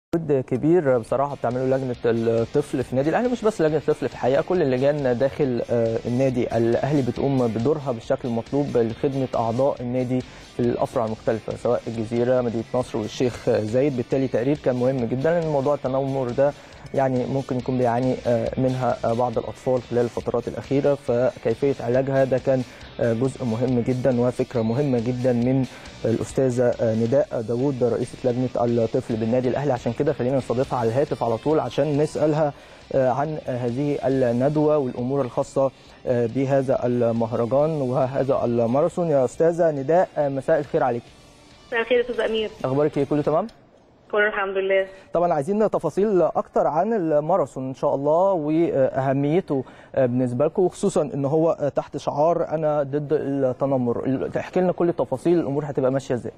مجهود كبير بصراحه بتعمله لجنه الطفل في النادي الاهلي مش بس لجنه الطفل في الحقيقه كل اللجان داخل النادي الاهلي بتقوم بدورها بالشكل المطلوب لخدمه اعضاء النادي في الافرع المختلفه سواء الجزيره مدينه نصر والشيخ زايد بالتالي تقرير كان مهم جدا لان موضوع التنمر ده يعني ممكن يكون بيعاني منها بعض الاطفال خلال الفترات الاخيره فكيفيه علاجها ده كان جزء مهم جدا وفكره مهمه جدا من الاستاذه نداء داوود رئيسه لجنه الطفل بالنادي الاهلي عشان كده خلينا نستضيفها على الهاتف على طول عشان نسالها عن هذه الندوه والامور الخاصه بهذا المهرجان وهذا الماراثون يا استاذه نداء مساء الخير عليك مساء الخير يا استاذ امير اخبارك ايه كله تمام كله الحمد لله طبعا عايزين تفاصيل اكتر عن الماراثون ان شاء الله واهميته بالنسبه لكم وخصوصا ان هو تحت شعار انا ضد التنمر احكي لنا كل التفاصيل الامور هتبقى ماشيه ازاي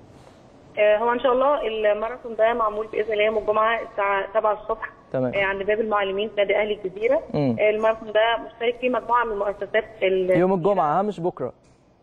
هو ان شاء الله الماراثون ده معمول باذن الله يوم الجمعه الساعه 7 الصبح تمام عند باب المعلمين في نادي اهلي الجزيره مم. الماراثون ده مشترك فيه مجموعه من المؤسسات ال- يوم الجمعه ها مش بكره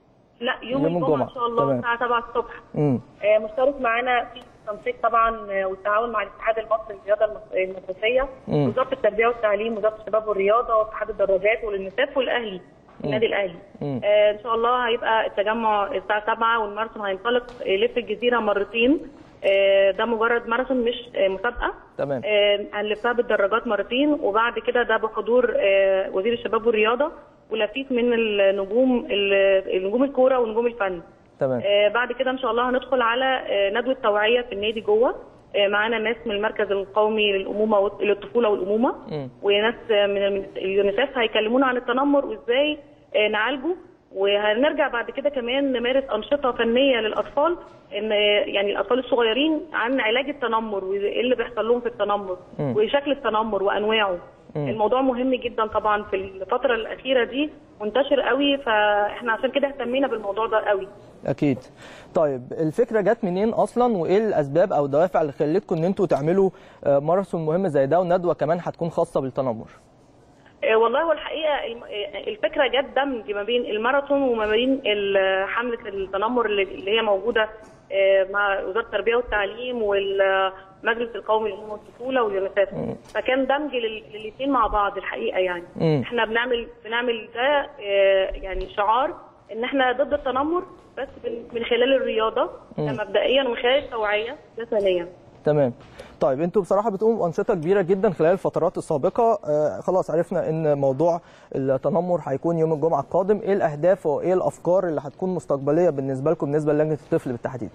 لا يوم, يوم الجمعه, الجمعة. ان شاء الله تمام. الساعه 7 الصبح امم آه، مشترك معانا في التنسيق طبعا آه، والتعاون مع الاتحاد المصري للرياضه المس- المدرسيه مم. وزاره التربيه والتعليم وزاره الشباب والرياضه واتحاد الدراجات واليونيسف والاهلي النادي الاهلي مم. آه، ان شاء الله هيبقى التجمع الساعه 7 والماراثون هينطلق آه، يلف الجزيره مرتين آه، ده مجرد ماراثون مش آه، مسابقه تمام آه، هنلفها بالدراجات مرتين وبعد كده ده بحضور آه، وزير الشباب والرياضه ولفيف من النجوم ال- النجوم الكوره ونجوم الفن تمام آه، بعد كده ان شاء الله هندخل على آه، ندوه توعيه في النادي جوه آه، معانا ناس من المركز القومي للامومه وال- للطفوله والامومه مم. وناس آه، من الم- اليونيسف هيكلمونا عن التنمر وازاي آه، نعالجه وهنرجع بعد كده كمان نمارس انشطه فنيه للاطفال ان آه، يعني الاطفال الصغيرين عن علاج التنمر وايه اللي بيحصل لهم في التنمر مم. وشكل التنمر وانواعه مم. الموضوع مهم جدا طبعا في الفتره الاخيره دي منتشر قوي فاحنا عشان كده اهتمينا بالموضوع ده قوي اكيد طيب الفكره جت منين اصلا وايه الاسباب او الدوافع اللي خلتكم ان انتوا تعملوا آه، ماراثون مهم زي ده وندوه كمان هتكون خاصه بالتنمر آه، والله هو الحقيقه الم- آه، الفكره جت دمج ما بين الماراثون وما بين ال- حمله التنمر اللي اللي هي موجوده آه، مع وزاره التربيه والتعليم والمجلس القومي للامومه والطفوله واليونيسف فكان دمج للاثنين مع بعض الحقيقه يعني مم. احنا بنعمل بنعمل ده آه، يعني شعار ان احنا ضد التنمر بس من- من خلال الرياضه ده مبدئيا ومن خلال التوعيه ده ثانيا تمام طيب انتوا بصراحه بتقوموا بانشطه كبيره جدا خلال الفترات السابقه آه خلاص عرفنا ان موضوع التنمر هيكون يوم الجمعه القادم ايه الاهداف وايه الافكار اللي هتكون مستقبليه بالنسبه لكم بالنسبه للجنه الطفل بالتحديد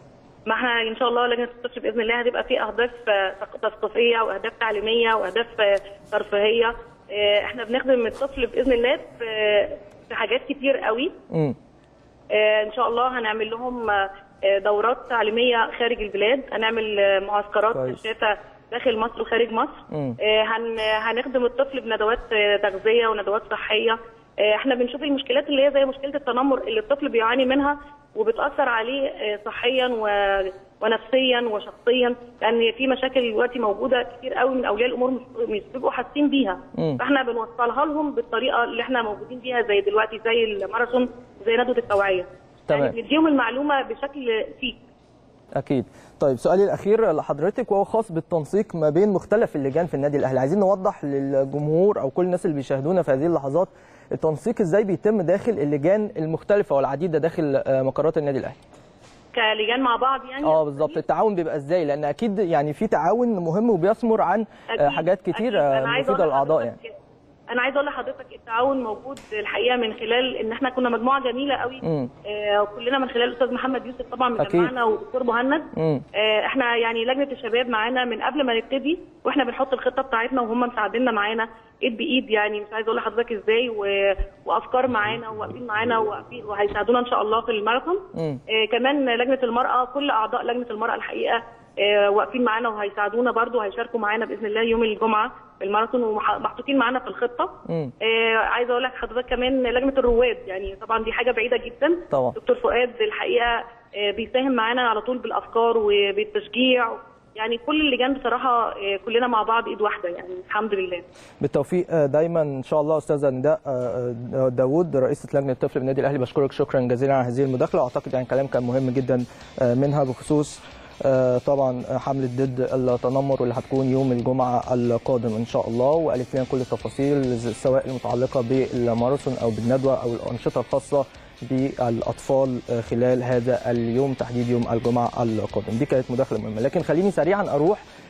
ما احنا ان شاء الله لجنه الطفل باذن الله هتبقى في اهداف آه، تثقيفيه واهداف تعليميه واهداف آه، ترفيهيه آه، احنا بنخدم الطفل باذن الله في في حاجات كتير قوي امم آه، ان شاء الله هنعمل لهم آه، آه، دورات تعليميه خارج البلاد هنعمل آه، معسكرات كويس. كشافه داخل مصر وخارج مصر مم. آه، هن هنخدم الطفل بندوات آه، تغذيه وندوات صحيه آه، احنا بنشوف المشكلات اللي هي زي مشكله التنمر اللي الطفل بيعاني منها وبتاثر عليه آه، صحيا و- ونفسيا وشخصيا لان في مشاكل دلوقتي موجوده كتير قوي من اولياء الامور مش مش بيبقوا حاسين بيها مم. فاحنا بنوصلها لهم بالطريقه اللي احنا موجودين بيها زي دلوقتي زي الماراثون زي ندوه التوعيه تمام. يعني بنديهم المعلومه بشكل فيك اكيد طيب سؤالي الاخير لحضرتك وهو خاص بالتنسيق ما بين مختلف اللجان في النادي الاهلي عايزين نوضح للجمهور او كل الناس اللي بيشاهدونا في هذه اللحظات التنسيق ازاي بيتم داخل اللجان المختلفه والعديده داخل آه، مقرات النادي الاهلي كلجان مع بعض يعني اه بالظبط التعاون بيبقى ازاي لان اكيد يعني في تعاون مهم وبيثمر عن آه، أكيد، حاجات كتير أكيد. آه، أنا عايزة مفيده أقول للاعضاء يعني لحضرتك- انا عايزه اقول لحضرتك التعاون موجود الحقيقه من خلال ان احنا كنا مجموعه جميله قوي مم. آه كلنا من خلال الاستاذ محمد يوسف طبعا أكيد. مجمعنا ودكتور مهند مم. آه احنا يعني لجنه الشباب معانا من قبل ما نبتدي واحنا بنحط الخطه بتاعتنا وهم مساعديننا معانا ايد بايد يعني مش عايزه اقول لحضرتك ازاي و... وافكار معانا وواقفين معانا وواقفين وهيساعدونا ان شاء الله في الماراثون مم. آه كمان لجنه المراه كل اعضاء لجنه المراه الحقيقه آه واقفين معانا وهيساعدونا برضو هيشاركوا معانا باذن الله يوم الجمعه في الماراثون ومحطوطين معانا في الخطه مم. آه عايزه اقول لك حضرتك كمان لجنه الرواد يعني طبعا دي حاجه بعيده جدا طبعا. دكتور فؤاد الحقيقه آه بيساهم معانا على طول بالافكار وبالتشجيع يعني كل اللجان بصراحه آه كلنا مع بعض ايد واحده يعني الحمد لله بالتوفيق آه، دايما ان شاء الله استاذه نداء آه، آه، داوود رئيسه لجنه الطفل بالنادي الاهلي بشكرك شكرا جزيلا على هذه المداخله واعتقد يعني كلام كان مهم جدا آه، منها بخصوص آه، طبعا حمله ضد التنمر واللي هتكون يوم الجمعه القادم ان شاء الله وقالت لنا كل التفاصيل سواء المتعلقه بالماراثون او بالندوه او الانشطه الخاصه بالاطفال خلال هذا اليوم تحديد يوم الجمعه القادم دي كانت مداخله مهمه لكن خليني سريعا اروح